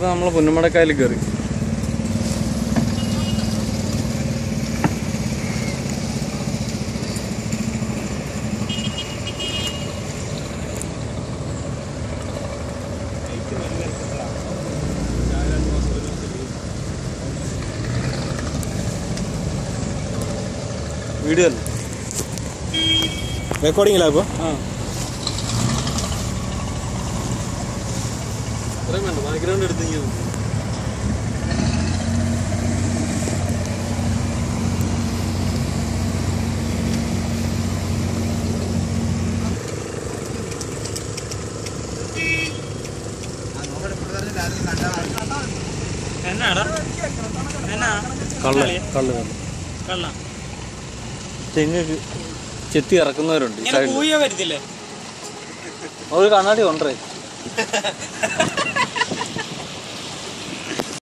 ഇപ്പൊ നമ്മള് പുന്നമടക്കായൽ കയറി വീഡിയോ അല്ലേ റെക്കോർഡിങ്ങിലാ ഇപ്പോൾ ആ ഇത്രയും വേണ്ട ബാക്ക്ഗ്രൗണ്ട് എടുത്തെങ്കിൽ എന്നാടാ എന്നാ കള്ള് കള്ള് കള്ള് കള്ള തെങ്ങ് ചെത്തി ഇറക്കുന്നവരുണ്ട് ഈ ഇങ്ങനെ സൈഡിൽ പൂയ വരത്തില്ലേ ഒരു കണ്ണാടി കൊണ്ടേ